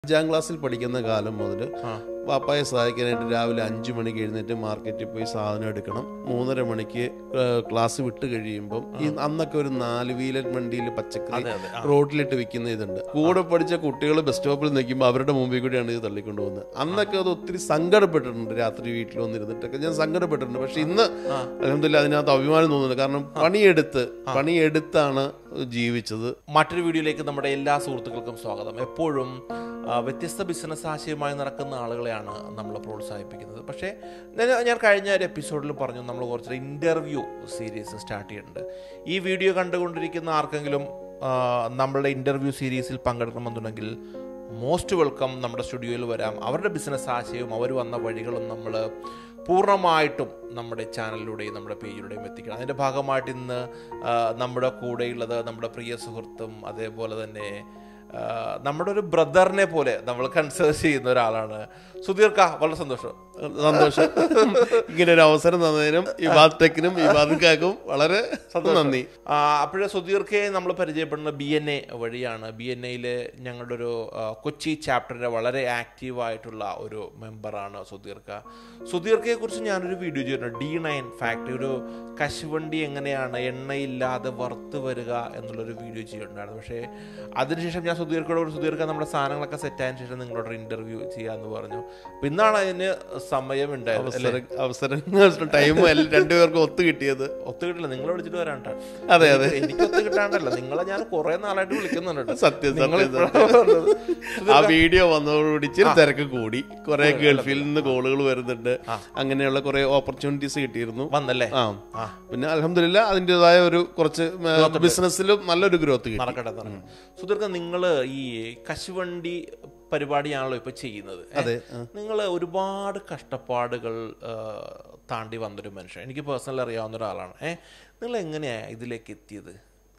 അഞ്ചാം ക്ലാസ്സിൽ പഠിക്കുന്ന കാലം മുതൽ പാപ്പായെ സഹായിക്കാനായിട്ട് രാവിലെ അഞ്ചു മണിക്ക് എഴുന്നേറ്റ് മാർക്കറ്റിൽ പോയി സാധനം എടുക്കണം മൂന്നര മണിക്ക് ഏഹ്, ക്ലാസ് വിട്ട് കഴിയുമ്പം ഈ അന്നൊക്കെ ഒരു നാല് വീലൻ വണ്ടിയിൽ പച്ചക്കറി അതെ അതെ ആ. റോഡിലിട്ട് വിൽക്കുന്ന ഇതുണ്ട് കൂടെ പഠിച്ച കുട്ടികൾ ബസ് സ്റ്റോപ്പിൽ നിൽക്കുമ്പോൾ അവരുടെ മുമ്പിൽ കൂടിയാണ് ഇത് തള്ളിക്കൊണ്ട് പോകുന്നത് അന്നൊക്കെ അത് ഒത്തിരി സങ്കടപ്പെട്ടിട്ടുണ്ട് രാത്രി വീട്ടിൽ വന്നിരുന്നിട്ടൊക്കെ ഞാൻ സങ്കടപ്പെട്ടിട്ടുണ്ട് പക്ഷെ ഇന്ന് അലഹമില്ല അതിനകത്ത് അഭിമാനം തോന്നുന്നുണ്ട് കാരണം പണിയെടുത്ത് പണിയെടുത്താണ് ജീവിച്ചത് മറ്റൊരു വീഡിയോയിലേക്ക് നമ്മുടെ എല്ലാ സുഹൃത്തുക്കൾക്കും സ്വാഗതം എപ്പോഴും ആ, വ്യത്യസ്ത ബിസിനസ് ആശയമായി നടക്കുന്ന ആളുകളെയാണ് നമ്മൾ പ്രോത്സാഹിപ്പിക്കുന്നത് പക്ഷേ ഞാൻ- ഞാൻ കഴിഞ്ഞ ഒരു എപ്പിസോഡിൽ പറഞ്ഞു നമ്മൾ കുറച്ച് ഇൻ്റർവ്യൂ സീരീസ് സ്റ്റാർട്ട് ചെയ്യുന്നുണ്ട് ഈ വീഡിയോ കണ്ടുകൊണ്ടിരിക്കുന്ന ആർക്കെങ്കിലും ആ, നമ്മളുടെ ഇൻ്റർവ്യൂ സീരീസിൽ പങ്കെടുക്കണമെന്നുണ്ടെങ്കിൽ മോസ്റ്റ് വെൽക്കം നമ്മുടെ സ്റ്റുഡിയോയിൽ വരാം അവരുടെ ബിസിനസ് ആശയവും അവർ വന്ന വഴികളും നമ്മൾ പൂർണ്ണമായിട്ടും നമ്മുടെ ചാനലിലൂടെയും നമ്മുടെ പേജിലൂടെയും എത്തിക്കണം അതിൻ്റെ ഭാഗമായിട്ട് ഇന്ന് ആ, നമ്മുടെ കൂടെയുള്ളത് നമ്മുടെ പ്രിയ സുഹൃത്തും അതേപോലെ തന്നെ ആ, നമ്മുടെ ഒരു ബ്രദറിനെ പോലെ നമ്മൾ കൺസിഡർ ചെയ്യുന്ന ഒരാളാണ് സുധീർക്ക വളരെ സന്തോഷം സന്തോഷം ഇങ്ങനെ ഒരു അവസരം തന്നതിനും ഇബാദ് ടെക്കിനും ഇബാദ്ക്കാക്കും വളരെ നന്ദി അപ്പോഴേ സുധീർക്കയെ നമ്മൾ പരിചയപ്പെടുന്ന ബി എൻ എ വഴിയാണ് ബി എൻ എയിലെ ഞങ്ങളുടെ ഒരു ആ, കൊച്ചി ചാപ്റ്ററിൻ്റെ വളരെ ആക്റ്റീവായിട്ടുള്ള ഒരു മെമ്പറാണ് സുധീർക്ക സുധീർക്കയെ കുറിച്ച് ഞാനൊരു വീഡിയോ ചെയ്തിട്ടുണ്ട് ഡി നയൻ ഫാക്ടറി ഒരു കശുവണ്ടി എങ്ങനെയാണ് എണ്ണയില്ലാതെ വറുത്ത് വരിക എന്നുള്ളൊരു വീഡിയോ ചെയ്തിട്ടുണ്ടായിരുന്നു പക്ഷേ അതിനുശേഷം ഞാൻ സുധീർക്കയോട് ഒരു സുധീർക്ക നമ്മുടെ സാധനങ്ങളൊക്കെ സെറ്റ് ആയതിനു ശേഷം നിങ്ങളോട് ഇന്റർവ്യൂ ചെയ്യാമെന്ന് പറഞ്ഞു അപ്പൊ ഇന്നാണ് അതിന് സമയം ഉണ്ടായത് അല്ലേ അവസരം അവസരം ടൈമും എല്ലാം രണ്ടുപേർക്കും ഒത്തു കിട്ടിയത് ഒത്തു കിട്ടില്ല നിങ്ങളെ വിളിച്ചിട്ട് വരാണ്ടാണ് അതെ, അതെ. എനിക്ക് ഒത്തു കിട്ടാണ്ടല്ല നിങ്ങളെ ഞാൻ കുറെ നാളായിട്ട് വിളിക്കുന്നുണ്ട് കേട്ടോ. സത്യം, നിങ്ങൾ സത്യം, ഇപ്പോഴാണ് വന്നത്. ആ വീഡിയോ വന്നതോടുകൂടി ഇച്ചിരി തിരക്ക് കൂടി കുറെ ഗൾഫിൽ നിന്ന് കോളുകൾ വരുന്നുണ്ട് അങ്ങനെയുള്ള കുറെ ഓപ്പർച്യൂണിറ്റീസ് കിട്ടിയിരുന്നു വന്നല്ലേ ആ പിന്നെ അലഹമില്ല അതിൻ്റെതായ ഒരു കുറച്ച് ബിസിനസ്സിലും നല്ലൊരു ഗ്രോത്ത് കിട്ടി നടക്കട്ടെ നടക്കട്ടെ സുധീർക്ക നിങ്ങൾ ഈ കശുവണ്ടി പരിപാടിയാണല്ലോ ഇപ്പൊ ചെയ്യുന്നത് അതെ, നിങ്ങൾ ഒരുപാട് കഷ്ടപ്പാടുകൾ ആ, താണ്ടി വന്നൊരു മനുഷ്യൻ എനിക്ക് പേഴ്സണലി അറിയാവുന്ന ഒരാളാണ് ഏഹ് നിങ്ങൾ എങ്ങനെയാ ഇതിലേക്ക് എത്തിയത്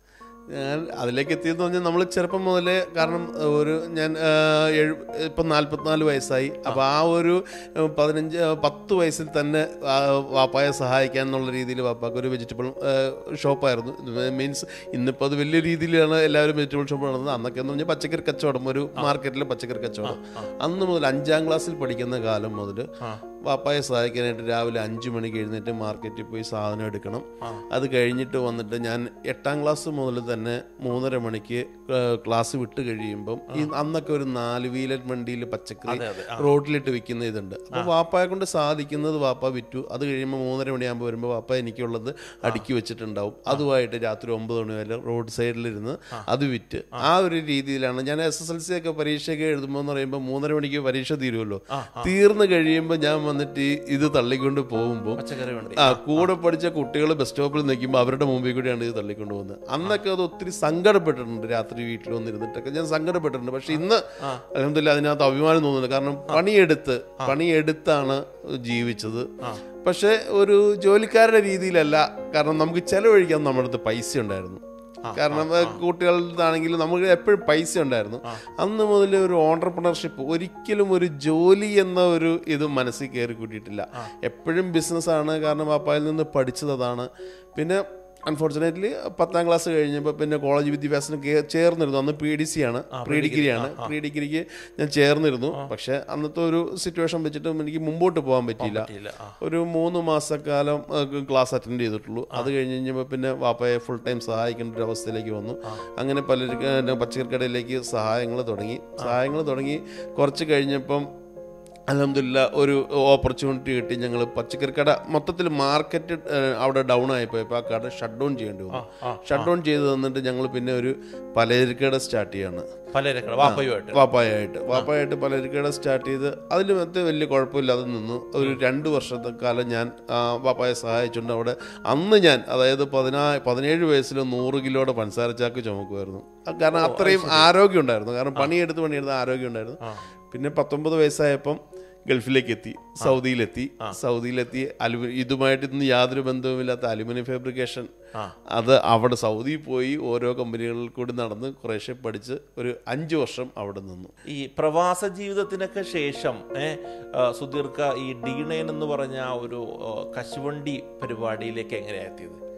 ഞാൻ അതിലേക്ക് എത്തിയെന്ന് പറഞ്ഞാൽ നമ്മൾ ചെറുപ്പം മുതലേ കാരണം ഒരു ഞാൻ ആ, എഴു ഇപ്പം നാല്പത്തിനാല് വയസ്സായി അപ്പോൾ ആ ഒരു ആ, പതിനഞ്ച് ആ, പത്ത് വയസ്സിൽ തന്നെ ആ, വാപ്പായെ സഹായിക്കാൻ എന്നുള്ള രീതിയിൽ വാപ്പാക്ക് ഒരു വെജിറ്റബിൾ ഷോപ്പായിരുന്നു മീൻസ് ഇന്നിപ്പോൾ അത് വലിയ രീതിയിലാണ് എല്ലാവരും വെജിറ്റബിൾ ഷോപ്പ് നടന്നത് അന്നൊക്കെ എന്ന് പറഞ്ഞാൽ പച്ചക്കറി കച്ചവടം ഒരു മാർക്കറ്റിലെ പച്ചക്കറി കച്ചവടം അന്ന് മുതൽ അഞ്ചാം ക്ലാസ്സിൽ പഠിക്കുന്ന കാലം മുതൽ വാപ്പായെ സഹായിക്കാനായിട്ട് രാവിലെ അഞ്ചു മണിക്ക് എഴുന്നേറ്റ് മാർക്കറ്റിൽ പോയി സാധനം എടുക്കണം അത് കഴിഞ്ഞിട്ട് വന്നിട്ട് ഞാൻ എട്ടാം ക്ലാസ് മുതൽ തന്നെ മൂന്നര മണിക്ക് ഏഹ്, ക്ലാസ് വിട്ട് കഴിയുമ്പം ഈ അന്നൊക്കെ ഒരു നാല് വീലൻ വണ്ടിയിൽ പച്ചക്കറി അതെ അതെ റോഡിലിട്ട് വിൽക്കുന്ന ഇതുണ്ട് അപ്പോൾ വാപ്പായെ കൊണ്ട് സാധിക്കുന്നത് വാപ്പ വിറ്റു അത് കഴിയുമ്പോൾ മൂന്നര മണിയാകുമ്പോൾ വരുമ്പോൾ വാപ്പ എനിക്കുള്ളത് അടുക്കി വെച്ചിട്ടുണ്ടാവും അതുമായിട്ട് രാത്രി ഒമ്പത് മണി വരെ റോഡ് സൈഡിലിരുന്ന് അത് വിറ്റ് ആ ഒരു രീതിയിലാണ് ഞാൻ എസ് എസ് എൽ സി ഒക്കെ പരീക്ഷയൊക്കെ എഴുതുമ്പോൾ എന്ന് പറയുമ്പോൾ മൂന്നര മണിക്ക് പരീക്ഷ തീരുമല്ലോ തീർന്നു കഴിയുമ്പോൾ ഞാൻ വന്നിട്ട് ഈ ഇത് തള്ളിക്കൊണ്ട് പോകുമ്പോൾ പച്ചക്കറി വണ്ടി ആ കൂടെ പഠിച്ച കുട്ടികൾ ബസ് സ്റ്റോപ്പിൽ നിൽക്കുമ്പോൾ അവരുടെ മുമ്പിൽ കൂടിയാണ് ഇത് തള്ളിക്കൊണ്ട് പോകുന്നത് അന്നൊക്കെ അത് ഒത്തിരി സങ്കടപ്പെട്ടിട്ടുണ്ട് രാത്രി വീട്ടിൽ വന്നിരുന്നിട്ടൊക്കെ ഞാൻ സങ്കടപ്പെട്ടിട്ടുണ്ട് പക്ഷെ ഇന്ന് അലഹമില്ല അതിനകത്ത് അഭിമാനം തോന്നുന്നുണ്ട് കാരണം പണിയെടുത്ത് പണിയെടുത്താണ് ജീവിച്ചത് പക്ഷെ ഒരു ജോലിക്കാരുടെ രീതിയിലല്ല കാരണം നമുക്ക് ചെലവഴിക്കാൻ നമ്മുടെ അടുത്ത് പൈസ ഉണ്ടായിരുന്നു കാരണം കുട്ടികളുടെ നമുക്ക് എപ്പോഴും പൈസ ഉണ്ടായിരുന്നു അന്ന് മുതൽ ഒരു ഓണ്ടർപ്രണർഷിപ്പ് ഒരിക്കലും ഒരു ജോലി എന്ന ഒരു ഇത് മനസ്സിൽ കയറി കൂട്ടിയിട്ടില്ല എപ്പോഴും ബിസിനസ്സാണ് കാരണം പാപ്പായിൽ നിന്ന് പഠിച്ചത് അതാണ് പിന്നെ അൺഫോർച്ചുനേറ്റ്ലി പത്താം ക്ലാസ് കഴിഞ്ഞപ്പോൾ പിന്നെ കോളേജ് വിദ്യാഭ്യാസത്തിന് കേ- ചേർന്നിരുന്നു അന്ന് പി ഡി സി ആണ് പ്രീ ഡിഗ്രിയാണ് പ്രീ ഡിഗ്രിക്ക് ഞാൻ ചേർന്നിരുന്നു പക്ഷെ അന്നത്തെ ഒരു സിറ്റുവേഷൻ വെച്ചിട്ടും എനിക്ക് മുമ്പോട്ട് പോകാൻ പറ്റിയില്ല ഇല്ല ആ ഒരു മൂന്ന് മാസക്കാലം ഏഹ്, ക്ലാസ് അറ്റൻഡ് ചെയ്തിട്ടുള്ളൂ അത് കഴിഞ്ഞ് കഴിഞ്ഞപ്പോൾ പിന്നെ വാപ്പയെ ഫുൾ ടൈം സഹായിക്കേണ്ട ഒരു അവസ്ഥയിലേക്ക് വന്നു അങ്ങനെ പലർക്ക് ഏഹ്, പച്ചക്കറിക്കടയിലേക്ക് സഹായങ്ങൾ തുടങ്ങി സഹായങ്ങൾ തുടങ്ങി കുറച്ച് കഴിഞ്ഞപ്പം അലഹമില്ല ഒരു ഓപ്പർച്യൂണിറ്റി കിട്ടി ഞങ്ങൾ പച്ചക്കറിക്കട മൊത്തത്തിൽ മാർക്കറ്റ് ഏഹ്, അവിടെ ഡൗൺ ആയിപ്പോയപ്പോൾ ആ കട ഷട്ട് ഡൗൺ ചെയ്യേണ്ടി വന്നു ഷട്ട് ഡൗൺ ചെയ്ത് തന്നിട്ട് ഞങ്ങൾ പിന്നെ ഒരു പലചരക്കട സ്റ്റാർട്ട് ചെയ്യാണ് പലരക്കട വാപ്പയുമായിട്ട് വാപ്പായായിട്ട് വാപ്പായായിട്ട് പലചരക്കട സ്റ്റാർട്ട് ചെയ്ത് അതിൽ മറ്റേ വലിയ കുഴപ്പമില്ലാതെ നിന്നു ഒരു രണ്ട് വർഷത്തെ കാലം ഞാൻ ആ, വാപ്പായെ സഹായിച്ചുകൊണ്ട് അവിടെ അന്ന് ഞാൻ അതായത് പതിനാ പതിനേഴ് വയസ്സിൽ നൂറ് കിലോയുടെ പഞ്ചസാര ചാക്ക് ചുമക്കുമായിരുന്നു അത് കാരണം അത്രയും ആരോഗ്യം ഉണ്ടായിരുന്നു കാരണം പണിയെടുത്ത് പണിയെടുത്ത് ആരോഗ്യം ഉണ്ടായിരുന്നു പിന്നെ പത്തൊമ്പത് വയസ്സായപ്പം ഗൾഫിലേക്ക് എത്തി സൗദിയിലെത്തി സൗദിയിലെത്തി അലുമി ഇതുമായിട്ട് ഇന്ന് യാതൊരു ബന്ധവുമില്ലാത്ത അലുമിനിയം ഫാബ്രിക്കേഷൻ അത് അവിടെ സൗദിയിൽ പോയി ഓരോ കമ്പനികളിൽ കൂടി നടന്ന് കുറേശ്ശെ പഠിച്ച് ഒരു അഞ്ച് വർഷം അവിടെ നിന്നു ഈ പ്രവാസ ജീവിതത്തിനൊക്കെ ശേഷം ഏ, ആ, സുധീർക്ക ഈ ഡി നയൻ എന്ന് പറഞ്ഞ ആ ഒരു ആ, കശുവണ്ടി പരിപാടിയിലേക്ക് എങ്ങനെയാ എത്തിയത്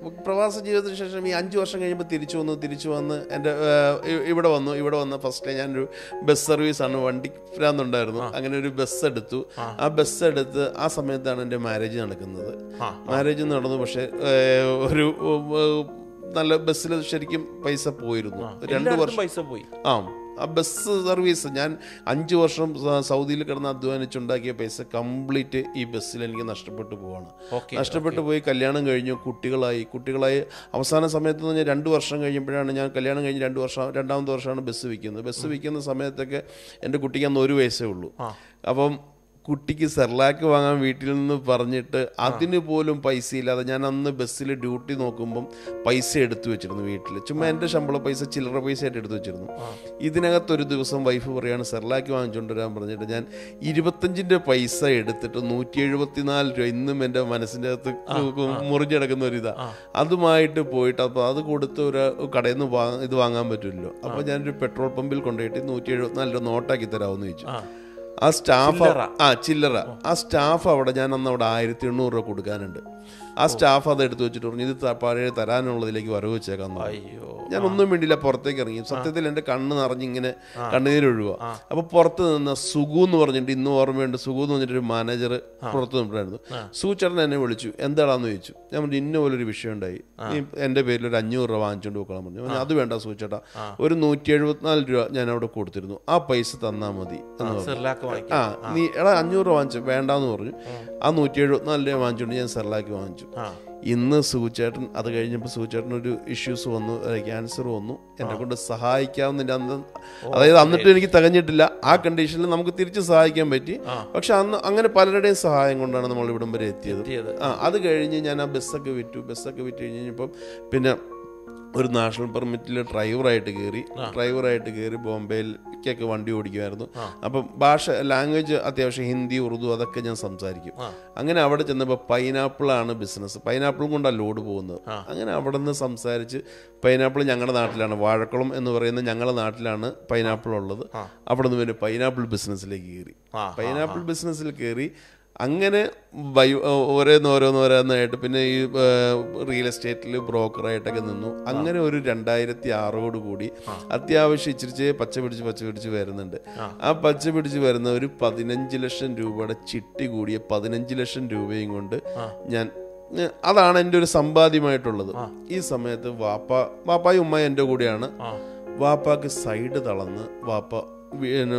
പ്രവാസ ജീവിതത്തിന് ശേഷം ഈ അഞ്ച് വർഷം കഴിയുമ്പോൾ തിരിച്ചു വന്നു തിരിച്ചു വന്ന് എൻ്റെ ഏഹ്, ഇ- ഇവിടെ വന്നു ഇവിടെ വന്ന ഫസ്റ്റ് ഞാനൊരു ബസ് സർവീസാണ് വണ്ടി ഭ്രാന്തുണ്ടായിരുന്നു അങ്ങനെ ഒരു ബസ് എടുത്തു ആ ബസ് എടുത്ത് ആ സമയത്താണ് എൻ്റെ മാരേജ് നടക്കുന്നത് ആ, മാരേജ് നടന്നു പക്ഷേ ഏഹ്, ഒരു ഏഹ്, നല്ല ബസ്സിൽ ശരിക്കും പൈസ പോയിരുന്നു രണ്ട് എല്ലായിടത്തും വർഷം പൈസ പോയി ആ ആ ബസ് സർവീസ് ഞാൻ അഞ്ച് വർഷം സ- സൗദിയിൽ കിടന്ന് അധ്വാനിച്ചുണ്ടാക്കിയ പൈസ കംപ്ലീറ്റ് ഈ ബസ്സിൽ എനിക്ക് നഷ്ടപ്പെട്ടു പോവാണ് ഓക്കെ നഷ്ടപ്പെട്ടു പോയി കല്യാണം കഴിഞ്ഞു കുട്ടികളായി കുട്ടികളായി അവസാന സമയത്ത് എന്ന് പറഞ്ഞാൽ രണ്ട് വർഷം കഴിയുമ്പോഴാണ് ഞാൻ കല്യാണം കഴിഞ്ഞ് രണ്ട് വർഷം രണ്ടാമത്തെ വർഷമാണ് ബസ് വിൽക്കുന്നത് ബസ് വിൽക്കുന്ന സമയത്തൊക്കെ എൻ്റെ കുട്ടിക്ക് അന്ന് ഒരു വയസ്സേ ഉള്ളൂ അപ്പം കുട്ടിക്ക് സെർലാക്ക് വാങ്ങാൻ വീട്ടിൽ നിന്ന് പറഞ്ഞിട്ട് അതിന് പോലും പൈസ ഇല്ലാതെ ഞാൻ അന്ന് ബസ്സിൽ ഡ്യൂട്ടി നോക്കുമ്പം പൈസ എടുത്തു വെച്ചിരുന്നു വീട്ടിൽ ചുമ്മാ എൻ്റെ ശമ്പള പൈസ ചില്ലറ പൈസ ആയിട്ട് എടുത്തു വെച്ചിരുന്നു ഇതിനകത്തൊരു ദിവസം വൈഫ് പറയാണ് സെർലാക്ക് വാങ്ങിച്ചുകൊണ്ട് വരാൻ പറഞ്ഞിട്ട് ഞാൻ ഇരുപത്തഞ്ചിൻ്റെ പൈസ എടുത്തിട്ട് നൂറ്റി എഴുപത്തിനാല് രൂപ ഇന്നും എൻ്റെ മനസ്സിൻ്റെ അകത്ത് മുറിഞ്ഞെടുക്കുന്ന ഒരു ഇതാ അതുമായിട്ട് പോയിട്ട് അപ്പോൾ അത് കൊടുത്ത് ഒരു കടയിൽ നിന്ന് വാ ഇത് വാങ്ങാൻ പറ്റില്ലല്ലോ അപ്പോൾ ഞാനൊരു പെട്രോൾ പമ്പിൽ കൊണ്ടുപോയിട്ട് നൂറ്റി എഴുപത്തിനാല് രൂപ നോട്ടാക്കി തരാമെന്ന് ചോദിച്ചു ആ ആ സ്റ്റാഫ് ചില്ലറ. ആ ചില്ലറ ആ സ്റ്റാഫ് അവിടെ ഞാൻ അന്ന് അവിടെ ആയിരത്തി എണ്ണൂറ് രൂപ കൊടുക്കാനുണ്ട് ആ സ്റ്റാഫ് അത് എടുത്തു വെച്ചിട്ട് പറഞ്ഞു ഇത് ത- പഴയ തരാനുള്ളതിലേക്ക് വരവ് വെച്ചേക്കാൻ പറഞ്ഞു. അയ്യോ ഞാൻ ഒന്നും വേണ്ടിയില്ല പുറത്തേക്ക് ഇറങ്ങി സത്യത്തിൽ എൻ്റെ കണ്ണ് നിറഞ്ഞിങ്ങനെ കണ്ണുനീരൊഴുക അപ്പൊ പുറത്ത് നിന്ന് സുഗു എന്ന് പറഞ്ഞിട്ട് ഇന്ന് ഓർമ്മയുണ്ട് സുഗു എന്ന് പറഞ്ഞിട്ട് ഒരു മാനേജർ പുറത്ത് നിന്നിട്ടായിരുന്നു സൂചേട്ടൻ എന്നെ വിളിച്ചു എന്താണെന്ന് ചോദിച്ചു ഞാൻ പറഞ്ഞു ഇന്ന പോലെ ഒരു വിഷയം ഉണ്ടായി നീ എൻ്റെ പേരിൽ ഒരു അഞ്ഞൂറ് രൂപ വാങ്ങിച്ചുകൊണ്ട് വെക്കണം പറഞ്ഞു ഞാൻ പറഞ്ഞു, അത് വേണ്ട സൂചേട്ടാ ഒരു നൂറ്റി എഴുപത്തിനാല് രൂപ ഞാൻ അവിടെ കൊടുത്തിരുന്നു ആ പൈസ തന്നാ മതി എന്ന് പറഞ്ഞു സെർലാക്ക് വാങ്ങിക്കും ആ നീ എടാ അഞ്ഞൂറ് രൂപ വാങ്ങിച്ചു വേണ്ടാന്ന് പറഞ്ഞു ആ നൂറ്റി എഴുപത്തിനാല് രൂപ വാങ്ങിച്ചുകൊണ്ട് ഞാൻ സെർലാക്ക് വാങ്ങിച്ചു ആ ഇന്ന് സൂചേട്ടൻ അത് കഴിഞ്ഞപ്പോൾ സൂചേട്ടൻ ഒരു ഇഷ്യൂസ് വന്നു ക്യാൻസർ വന്നു എന്നെ കൊണ്ട് സഹായിക്കാവുന്നതിൻ്റെ അന്ന് അതായത് എന്നിട്ട് എനിക്ക് തികഞ്ഞിട്ടില്ല ആ കണ്ടീഷനിൽ നമുക്ക് തിരിച്ച് സഹായിക്കാൻ പറ്റി പക്ഷെ അന്ന് അങ്ങനെ പലരുടെയും സഹായം കൊണ്ടാണ് നമ്മൾ ഇവിടം വരെ എത്തിയത് എത്തിയത്. ആ അത് കഴിഞ്ഞ് ഞാൻ ആ ബസ്സൊക്കെ വിറ്റു ബസ്സൊക്കെ വിറ്റ് കഴിഞ്ഞ് കഴിഞ്ഞപ്പം പിന്നെ ഒരു നാഷണൽ പെർമിറ്റിൽ ഡ്രൈവറായിട്ട് കയറി ഡ്രൈവറായിട്ട് കയറി ബോംബെയിലേക്കൊക്കെ വണ്ടി ഓടിക്കുമായിരുന്നു അപ്പം ഭാഷ ലാംഗ്വേജ് അത്യാവശ്യം ഹിന്ദി ഉറുദു അതൊക്കെ ഞാൻ സംസാരിക്കും അങ്ങനെ അവിടെ ചെന്നപ്പോൾ പൈനാപ്പിളാണ് ബിസിനസ് പൈനാപ്പിളും കൊണ്ടാണ് ലോഡ് പോകുന്നത് അങ്ങനെ അവിടെ നിന്ന് സംസാരിച്ച് പൈനാപ്പിൾ ഞങ്ങളുടെ നാട്ടിലാണ് വാഴക്കുളം എന്ന് പറയുന്ന ഞങ്ങളുടെ നാട്ടിലാണ് പൈനാപ്പിൾ ഉള്ളത് അവിടെ നിന്ന് പിന്നെ പൈനാപ്പിൾ ബിസിനസ്സിലേക്ക് കയറി ആ, പൈനാപ്പിൾ ബിസിനസ്സിൽ കയറി അങ്ങനെ ബൈ- ഓരോന്ന് ഓരോന്ന് ഓരോന്നായിട്ട് പിന്നെ ഈ റിയൽ എസ്റ്റേറ്റിൽ ബ്രോക്കറായിട്ടൊക്കെ നിന്നു അങ്ങനെ ഒരു രണ്ടായിരത്തി ആറോട് കൂടി അത്യാവശ്യം ഇച്ചിരിച്ചേ പച്ച പിടിച്ച് പച്ച പിടിച്ച് വരുന്നുണ്ട് ആ പച്ച പിടിച്ച് വരുന്ന ഒരു പതിനഞ്ച് ലക്ഷം രൂപയുടെ ചിട്ടി കൂടിയ പതിനഞ്ച് ലക്ഷം രൂപയും കൊണ്ട് ഞാൻ ഏ, അതാണ് എൻ്റെ ഒരു സമ്പാദ്യമായിട്ടുള്ളത് ഈ സമയത്ത് വാപ്പ വാപ്പായും ഉമ്മയും എൻ്റെ കൂടെയാണ് വാപ്പാക്ക് സൈഡ് തളർന്ന് വാപ്പ വീണ്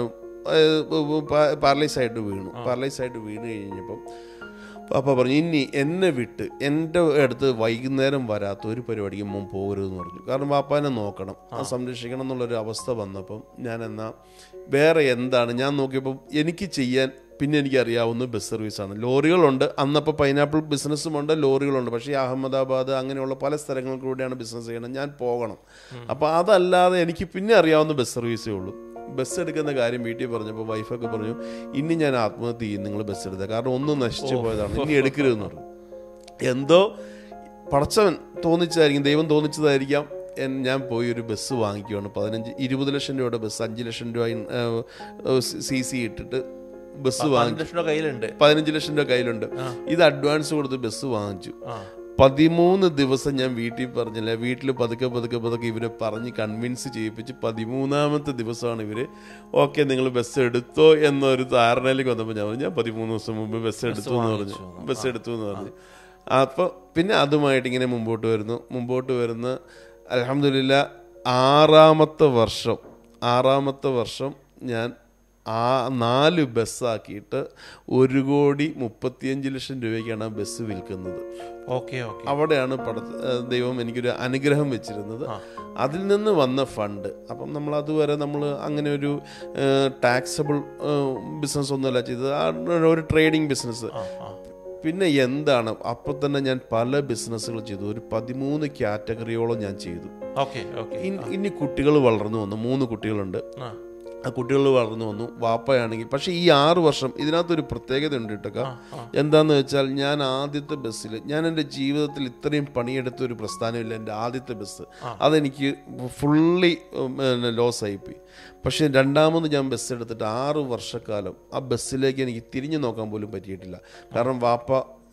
പാരലൈസ് ആയിട്ട് വീണു പാരലൈസ് ആയിട്ട് വീണ് കഴിഞ്ഞപ്പം പാപ്പ പറഞ്ഞു ഇനി എന്നെ വിട്ട് എൻ്റെ അടുത്ത് വൈകുന്നേരം വരാത്ത ഒരു പരിപാടിക്ക് മുമ്പ് പോകരുതെന്ന് പറഞ്ഞു കാരണം പാപ്പാനെ നോക്കണം ആ സംരക്ഷിക്കണം എന്നുള്ളൊരു അവസ്ഥ വന്നപ്പം ഞാൻ എന്നാ വേറെ എന്താണ് ഞാൻ നോക്കിയപ്പോൾ എനിക്ക് ചെയ്യാൻ പിന്നെ എനിക്ക് അറിയാവുന്ന ബസ് സർവീസാണ് ലോറികളുണ്ട് അന്നപ്പോൾ പൈനാപ്പിൾ ബിസിനസ്സുമുണ്ട് ലോറികളുണ്ട് പക്ഷേ ഈ അഹമ്മദാബാദ് അങ്ങനെയുള്ള പല സ്ഥലങ്ങളിൽ കൂടെയാണ് ബിസിനസ് ചെയ്യണം ഞാൻ പോകണം അപ്പോൾ അതല്ലാതെ എനിക്ക് പിന്നെ അറിയാവുന്ന ബസ് സർവീസേ ഉള്ളൂ ബസ് എടുക്കുന്ന കാര്യം വീട്ടിൽ പറഞ്ഞപ്പോൾ വൈഫൊക്കെ പറഞ്ഞു ഇനി ഞാൻ ആത്മഹത്യ ചെയ്യും നിങ്ങൾ ബസ് എടുത്തത് കാരണം ഒന്നും നശിച്ചു പോയതാണ് ഇനി എടുക്കരുതെന്ന് പറഞ്ഞു എന്തോ പടച്ചവൻ തോന്നിച്ചതായിരിക്കും ദൈവം തോന്നിച്ചതായിരിക്കാം എൻ- ഞാൻ പോയി ഒരു ബസ് വാങ്ങിക്കുകയാണ് പതിനഞ്ച് ഇരുപത് ലക്ഷം രൂപയുടെ ബസ് അഞ്ച് ലക്ഷം രൂപ സി സി ഇട്ടിട്ട് ബസ് വാങ്ങി പന്ത്രണ്ട് ലക്ഷം രൂപ കയ്യിലുണ്ട് പതിനഞ്ച് ലക്ഷം രൂപ കയ്യിലുണ്ട് ഇത് അഡ്വാൻസ് കൊടുത്ത് ബസ് വാങ്ങിച്ചു പതിമൂന്ന് ദിവസം ഞാൻ വീട്ടിൽ പറഞ്ഞില്ല വീട്ടിൽ പതുക്കെ പതുക്കെ പതുക്കെ ഇവരെ പറഞ്ഞ് കൺവിൻസ് ചെയ്യിപ്പിച്ച് പതിമൂന്നാമത്തെ ദിവസമാണ് ഇവര് ഓക്കെ നിങ്ങൾ ബസ് എടുത്തോ എന്നൊരു ധാരണയിലേക്ക് വന്നപ്പോൾ ഞാൻ പറഞ്ഞു ഞാൻ പതിമൂന്ന് ദിവസം മുമ്പ് ബസ് എടുത്തു എന്ന് പറഞ്ഞു ബസ് എടുത്തു എന്ന് പറഞ്ഞു അപ്പോൾ പിന്നെ അതുമായിട്ട് ഇങ്ങനെ മുമ്പോട്ട് വരുന്നു മുമ്പോട്ട് വരുന്ന അലഹമില്ല ആറാമത്തെ വർഷം ആറാമത്തെ വർഷം ഞാൻ ആ നാല് ബസ്സാക്കിയിട്ട് ഒരു കോടി മുപ്പത്തിയഞ്ച് ലക്ഷം രൂപയ്ക്കാണ് ആ ബസ് വിൽക്കുന്നത് ഓക്കെ ഓക്കെ അവിടെയാണ് പട ഏഹ് ദൈവം എനിക്കൊരു അനുഗ്രഹം വെച്ചിരുന്നത് അതിൽ നിന്ന് വന്ന ഫണ്ട് അപ്പം നമ്മൾ അതുവരെ നമ്മൾ അങ്ങനെ ഒരു ടാക്സബിൾ ബിസിനസ് ഒന്നുമല്ല ചെയ്തത് ആ ഒരു ട്രേഡിംഗ് ബിസിനസ് പിന്നെ എന്താണ് അപ്പം തന്നെ ഞാൻ പല ബിസിനസ്സുകൾ ചെയ്തു ഒരു പതിമൂന്ന് കാറ്റഗറിയോളം ഞാൻ ചെയ്തു ഓക്കെ ഓക്കെ ഇൻ- ഇനി കുട്ടികൾ വളർന്നു വന്നു മൂന്ന് കുട്ടികളുണ്ട് ആ ആ കുട്ടികൾ വളർന്നു വന്നു വാപ്പയാണെങ്കിൽ പക്ഷെ ഈ ആറ് വർഷം ഇതിനകത്തൊരു പ്രത്യേകത ഉണ്ട് കേട്ടോ എന്താന്ന് വെച്ചാൽ ഞാൻ ആദ്യത്തെ ബസ്സിൽ ഞാൻ എൻ്റെ ജീവിതത്തിൽ ഇത്രയും പണിയെടുത്ത ഒരു പ്രസ്ഥാനമില്ല എൻ്റെ ആദ്യത്തെ ബസ് അതെനിക്ക് ഫുള്ളി ലോസ് ആയിപ്പോയി പക്ഷെ രണ്ടാമത് ഞാൻ ബസ് എടുത്തിട്ട് ആറ് വർഷക്കാലം ആ ബസ്സിലേക്ക് എനിക്ക് തിരിഞ്ഞു നോക്കാൻ പോലും പറ്റിയിട്ടില്ല കാരണം വാപ്പ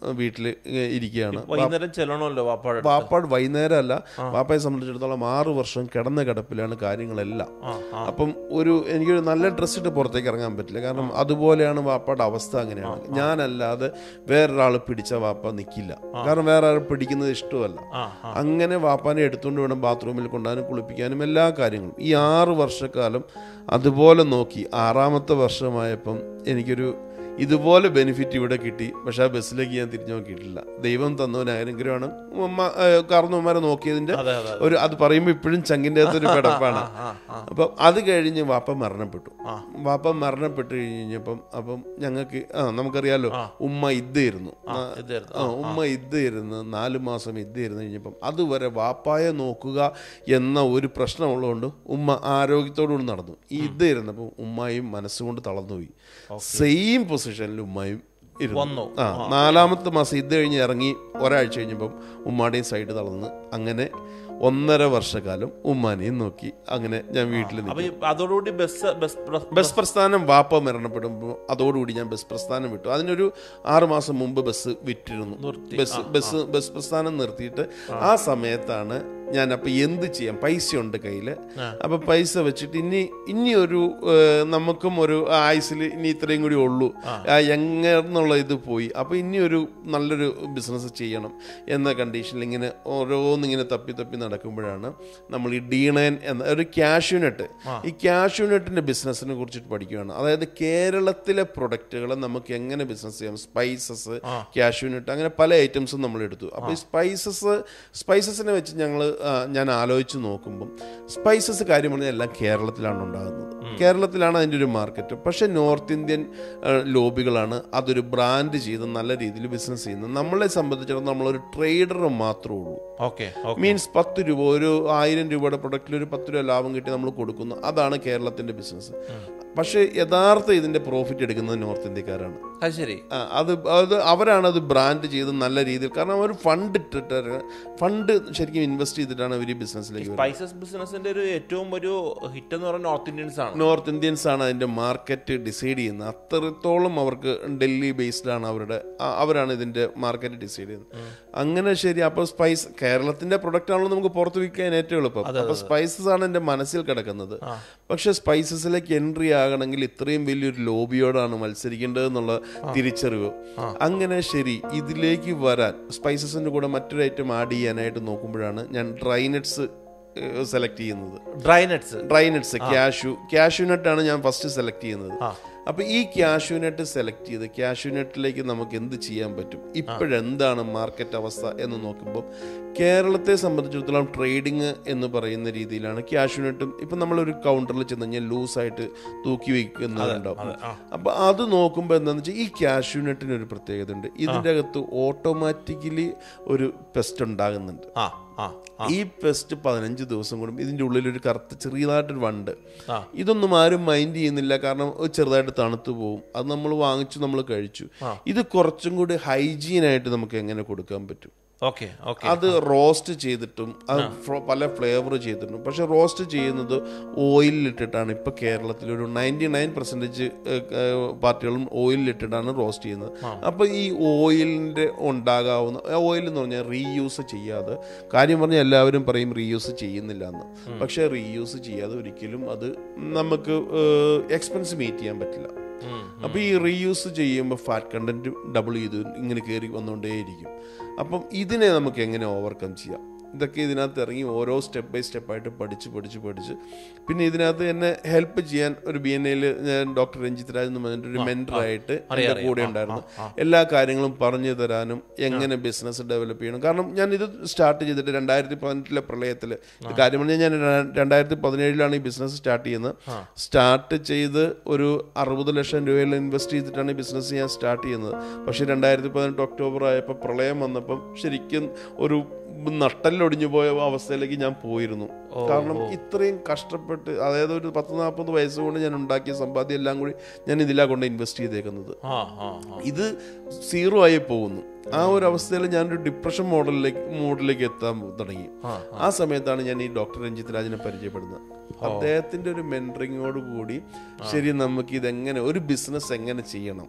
വീട്ടിൽ ഇരിക്കുകയാണ് വൈകുന്നേരം ചെല്ലണമല്ലോ വാപ്പാടെ അടുത്ത്. വാപ്പാട് വൈകുന്നേരം അല്ല വാപ്പയെ സംബന്ധിച്ചിടത്തോളം ആറ് വർഷം കിടന്ന കിടപ്പിലാണ് കാര്യങ്ങളെല്ലാം ആ ആ അപ്പം ഒരു എനിക്കൊരു നല്ല ഡ്രസ്സ് ഇട്ട് പുറത്തേക്ക് ഇറങ്ങാൻ പറ്റില്ല കാരണം അതുപോലെയാണ് വാപ്പയുടെ അവസ്ഥ അങ്ങനെയാണ് ഞാനല്ലാതെ വേറൊരാൾ പിടിച്ച വാപ്പ നിൽക്കില്ല കാരണം വേറെ ആൾ പിടിക്കുന്നത് ഇഷ്ടമല്ല ആ ആ അങ്ങനെ വാപ്പാനെ എടുത്തുകൊണ്ട് വേണം ബാത്റൂമിൽ കൊണ്ടാനും കുളിപ്പിക്കാനും എല്ലാ കാര്യങ്ങളും ഈ ആറ് വർഷക്കാലം അതുപോലെ നോക്കി ആറാമത്തെ വർഷമായപ്പം എനിക്കൊരു ഇതുപോലെ ബെനിഫിറ്റ് ഇവിടെ കിട്ടി പക്ഷെ ആ ബസ്സിലേക്ക് ഞാൻ തിരിഞ്ഞു നോക്കിയിട്ടില്ല ദൈവം തന്നവൻ അനുഗ്രഹമാണ് ഉമ്മ കാർന്നുമാരെ നോക്കിയതിന്റെ അതെ അതെ ഒരു അത് പറയുമ്പോൾ ഇപ്പോഴും ചങ്കിൻ്റെ അകത്തൊരു പിടപ്പാണ് ആ ആ അപ്പം അത് കഴിഞ്ഞ് വാപ്പ മരണപ്പെട്ടു ആ. വാപ്പ മരണപ്പെട്ട് കഴിഞ്ഞപ്പം അപ്പം ഞങ്ങൾക്ക് ആ നമുക്കറിയാലോ ഉമ്മ ഇದ್ದಾയിരുന്നു ആ ഇതായിരുന്നു ആ ഉമ്മ ഇದ್ದಾയിരുന്നു നാല് മാസം ഇದ್ದಾയിരുന്നു കഴിഞ്ഞപ്പം അതുവരെ വാപ്പായെ നോക്കുക എന്ന ഒരു പ്രശ്നമുള്ളതുകൊണ്ട് ഉമ്മ ആരോഗ്യത്തോടുകൂടി നടന്നു ഈ ഇದ್ದಾയിരുന്നപ്പം ഉമ്മായും മനസ്സുകൊണ്ട് തളർന്നുപോയി സെയിം പൊസിഷനിൽ ഉമ്മായും ഇരുന്നു വന്നു ആ നാലാമത്തെ മാസം ഇത് കഴിഞ്ഞ് ഇറങ്ങി ഒരാഴ്ച കഴിഞ്ഞപ്പം ഉമ്മാടെയും സൈഡ് തളർന്ന് അങ്ങനെ ഒന്നര വർഷക്കാലം ഉമ്മാനെയും നോക്കി അങ്ങനെ ഞാൻ വീട്ടിൽ നിന്നു അപ്പൊ ഈ അതോടുകൂടി ബസ് ബസ് പ്ര- ബസ് പ്രസ്ഥാനം വാപ്പ മരണപ്പെടുമ്പോൾ അതോടുകൂടി ഞാൻ ബസ് പ്രസ്ഥാനം വിട്ടു അതിനൊരു ആറു മാസം മുമ്പ് ബസ് വിറ്റിരുന്നു നിർത്തി. ബസ് ബസ് ബസ് പ്രസ്ഥാനം നിർത്തിയിട്ട് ആ സമയത്താണ് ഞാൻ അപ്പൊ എന്ത് ചെയ്യാം പൈസ ഉണ്ട് കയ്യില് അപ്പൊ പൈസ വെച്ചിട്ട് ഇനി ഇനി ഒരു ഏഹ്, നമുക്കും ഒരു ആയുസിൽ ഇനി ഇത്രയും കൂടി ഉള്ളൂ ആ എങ്ങന്നുള്ള ഇത് പോയി അപ്പൊ ഇനി ഒരു നല്ലൊരു ബിസിനസ് ചെയ്യണം എന്ന കണ്ടീഷനിൽ ഇങ്ങനെ ഓരോന്നിങ്ങനെ തപ്പി തപ്പി നടക്കുമ്പോഴാണ് നമ്മൾ ഈ ഡീണയൻ എന്ന ഒരു ക്യാഷ്യൂനട്ട് ഈ ക്യാഷ്യൂനട്ടിന്റെ ബിസിനസ്സിനെ കുറിച്ചിട്ട് പഠിക്കുകയാണ് അതായത് കേരളത്തിലെ പ്രൊഡക്റ്റുകളെ നമുക്ക് എങ്ങനെ ബിസിനസ് ചെയ്യാം സ്പൈസസ് ക്യാഷ്യൂനട്ട് അങ്ങനെ പല ഐറ്റംസും നമ്മൾ എടുത്തു അപ്പോൾ ഈ സ്പൈസസ് സ്പൈസസിനെ വെച്ച് ഞങ്ങൾ ഞാൻ ആലോചിച്ച് നോക്കുമ്പം സ്പൈസസ് കാര്യം പറഞ്ഞാൽ എല്ലാം കേരളത്തിലാണ് ഉണ്ടാകുന്നത് കേരളത്തിലാണ് അതിൻ്റെ ഒരു മാർക്കറ്റ് പക്ഷേ നോർത്ത് ഇന്ത്യൻ ആ, ലോബികളാണ് അതൊരു ബ്രാൻഡ് ചെയ്ത് നല്ല രീതിയിൽ ബിസിനസ് ചെയ്യുന്നത് നമ്മളെ സംബന്ധിച്ചിടത്തോളം നമ്മളൊരു ട്രേഡർ മാത്രമേ ഉള്ളൂ ഓക്കെ ഓക്കെ മീൻസ് പത്ത് രൂപ ഒരു ആയിരം രൂപയുടെ പ്രൊഡക്റ്റിൽ ഒരു പത്ത് രൂപ ലാഭം കിട്ടി നമ്മൾ കൊടുക്കുന്നു അതാണ് കേരളത്തിന്റെ ബിസിനസ് പക്ഷേ യഥാർത്ഥ ഇതിന്റെ പ്രോഫിറ്റ് എടുക്കുന്നത് നോർത്ത് ഇന്ത്യക്കാരാണ് അത് ശരി ആ, അത് അത് അവരാണ് അത് ബ്രാൻഡ് ചെയ്ത് നല്ല രീതിയിൽ കാരണം അവർ ഫണ്ട് ഇട്ടിട്ട് ഫണ്ട് ശരിക്കും ഇൻവെസ്റ്റ് ചെയ്തിട്ടാണ് അവർ ഈ ബിസിനസ്സിലേക്ക് വരുന്നത് സ്പൈസസ് ബിസിനസിന്റെ ഒരു ഏറ്റവും ഒരു ഹിറ്റ് എന്ന് പറയുന്നത് നോർത്ത് ഇന്ത്യൻസ് ആണ് നോർത്ത് ഇന്ത്യൻസ് ആണ് അതിന്റെ മാർക്കറ്റ് ഡിസൈഡ് ചെയ്യുന്നത് അത്രത്തോളം അവർക്ക് ഡൽഹി ബേസ്ഡ് ആണ് അവരുടെ ആ- അവരാണ് ഇതിന്റെ മാർക്കറ്റ് ഡിസൈഡ് ചെയ്യുന്നത് അങ്ങനെ ശരി അപ്പോൾ സ്പൈസ് കേരളത്തിന്റെ പ്രൊഡക്റ്റ് ആണല്ലോ നമുക്ക് പുറത്ത് വിൽക്കാൻ ഏറ്റവും എളുപ്പം അപ്പൊ സ്പൈസസ് ആണ് എന്റെ മനസ്സിൽ കിടക്കുന്നത് പക്ഷെ സ്പൈസസിലേക്ക് എൻട്രി ആകണമെങ്കിൽ ഇത്രയും വലിയൊരു ലോബിയോടാണ് മത്സരിക്കേണ്ടത് എന്നുള്ള തിരിച്ചറിവ് അങ്ങനെ ശരി ഇതിലേക്ക് വരാൻ സ്പൈസസിന്റെ കൂടെ മറ്റൊരു ഐറ്റം ആഡ് ചെയ്യാനായിട്ട് നോക്കുമ്പോഴാണ് ഞാൻ ഡ്രൈനട്സ് സെലക്ട് ചെയ്യുന്നത് dry nuts dry nuts cashew cashew നട്ടാണ് ഞാൻ ഫസ്റ്റ് സെലക്ട് ചെയ്യുന്നത് അപ്പൊ ഈ ക്യാഷു നട്ട് സെലക്ട് ചെയ്ത് ക്യാഷു നട്ടിലേക്ക് നമുക്ക് എന്ത് ചെയ്യാൻ പറ്റും ഇപ്പോഴെന്താണ് മാർക്കറ്റ് അവസ്ഥ എന്ന് നോക്കുമ്പോൾ കേരളത്തെ സംബന്ധിച്ചിടത്തോളം ട്രേഡിംഗ് എന്ന് പറയുന്ന രീതിയിലാണ് ക്യാഷു നട്ടും ഇപ്പൊ നമ്മളൊരു കൗണ്ടറിൽ ചെന്ന് കഴിഞ്ഞാൽ ലൂസായിട്ട് തൂക്കി വയ്ക്കുന്നവരുണ്ടാവും അപ്പൊ അത് നോക്കുമ്പോൾ എന്താണെന്ന് വെച്ചാൽ ഈ ക്യാഷു നട്ടിന് ഒരു പ്രത്യേകത ഉണ്ട് ഇതിൻ്റെ അകത്ത് ഓട്ടോമാറ്റിക്കലി ഒരു പെസ്റ്റ് ഉണ്ടാകുന്നുണ്ട് ആ ആ ആ ഈ പെസ്റ്റ് പതിനഞ്ച് ദിവസം കൂടും ഇതിന്റെ ഉള്ളിൽ ഒരു കറുത്ത ചെറിയതായിട്ടൊരു വണ്ട് ആ. ഇതൊന്നും ആരും മൈൻഡ് ചെയ്യുന്നില്ല കാരണം അത് ചെറുതായിട്ട് തണുത്തു പോകും അത് നമ്മൾ വാങ്ങിച്ചു നമ്മൾ കഴിച്ചു ഇത് കുറച്ചും കൂടി ഹൈജീൻ ആയിട്ട് നമുക്ക് എങ്ങനെ കൊടുക്കാൻ പറ്റും ഓക്കെ ഓക്കെ അത് റോസ്റ്റ് ചെയ്തിട്ടും അത് ഫ്ര- പല ഫ്ലേവർ ചെയ്തിട്ടും പക്ഷെ റോസ്റ്റ് ചെയ്യുന്നത് ഓയിലിട്ടിട്ടാണ് ഇപ്പൊ കേരളത്തിൽ ഒരു നയൻറ്റി നയൻ പെർസെൻറ്റേജ് പാർട്ടികളും ഓയിലിട്ടിട്ടാണ് റോസ്റ്റ് ചെയ്യുന്നത് അപ്പൊ ഈ ഓയിലിന്റെ ഉണ്ടാകാവുന്ന ഓയിൽ എന്ന് പറഞ്ഞാൽ റീയൂസ് ചെയ്യാതെ കാര്യം പറഞ്ഞാൽ എല്ലാവരും പറയും റീയൂസ് ചെയ്യുന്നില്ല എന്ന് പക്ഷെ റീയൂസ് ചെയ്യാതെ ഒരിക്കലും അത് നമുക്ക് എക്സ്പെൻസ് മീറ്റ് ചെയ്യാൻ പറ്റില്ല അപ്പോൾ ഈ റീയൂസ് ചെയ്യുമ്പോൾ ഫാറ്റ് കണ്ടന്റ് ഡബിൾ ചെയ്ത് ഇങ്ങനെ കയറി വന്നുകൊണ്ടേയിരിക്കും അപ്പം ഇതിനെ നമുക്ക് എങ്ങനെ ഓവർകം ചെയ്യാം ഇതൊക്കെ ഇതിനകത്ത് ഇറങ്ങി ഓരോ സ്റ്റെപ്പ് ബൈ സ്റ്റെപ്പായിട്ട് പഠിച്ച് പഠിച്ച് പഠിച്ച് പിന്നെ ഇതിനകത്ത് എന്നെ ഹെൽപ്പ് ചെയ്യാൻ ഒരു ബി എൻ എയിൽ ഞാൻ ഡോക്ടർ രഞ്ജിത് രാജ് എന്ന് പറഞ്ഞിട്ട് ഒരു മെൻറ്ററായിട്ട് എൻ്റെ കൂടെ ഉണ്ടായിരുന്നു എല്ലാ കാര്യങ്ങളും പറഞ്ഞു തരാനും എങ്ങനെ ബിസിനസ് ഡെവലപ്പ് ചെയ്യണം കാരണം ഞാൻ ഇത് സ്റ്റാർട്ട് ചെയ്തിട്ട് രണ്ടായിരത്തി പതിനെട്ടിലെ പ്രളയത്തിൽ കാര്യം പറഞ്ഞാൽ ഞാൻ രണ്ടായിരത്തി പതിനേഴിലാണ് ഈ ബിസിനസ് സ്റ്റാർട്ട് ചെയ്യുന്നത് സ്റ്റാർട്ട് ചെയ്ത് ഒരു അറുപത് ലക്ഷം രൂപയിൽ ഇൻവെസ്റ്റ് ചെയ്തിട്ടാണ് ഈ ബിസിനസ് ഞാൻ സ്റ്റാർട്ട് ചെയ്യുന്നത് പക്ഷേ രണ്ടായിരത്തി പതിനെട്ട് ഒക്ടോബർ ആയപ്പോൾ പ്രളയം വന്നപ്പം ശരിക്കും ഒരു നട്ടല്ലൊടിഞ്ഞു പോയ അവസ്ഥയിലേക്ക് ഞാൻ പോയിരുന്നു കാരണം ഇത്രയും കഷ്ടപ്പെട്ട് അതായത് ഒരു പത്ത് നാൽപ്പത് വയസ്സ് കൊണ്ട് ഞാൻ ഉണ്ടാക്കിയ സമ്പാദ്യം എല്ലാം കൂടി ഞാൻ ഇതിലാ കൊണ്ട് ഇൻവെസ്റ്റ് ചെയ്തേക്കുന്നത് ആ ആ ആ ഇത് സീറോ ആയി പോകുന്നു ആ ഒരു അവസ്ഥയിൽ ഞാനൊരു ഡിപ്രഷൻ മോഡലിലേക്ക് മോഡിലേക്ക് എത്താൻ തുടങ്ങി ആ സമയത്താണ് ഞാൻ ഈ ഡോക്ടർ രഞ്ജിത്ത് രാജിനെ പരിചയപ്പെടുന്നത് അദ്ദേഹത്തിന്റെ ഒരു മെന്ററിങ്ങോട് കൂടി ശരി നമുക്ക് ഇതെങ്ങനെ ഒരു ബിസിനസ് എങ്ങനെ ചെയ്യണം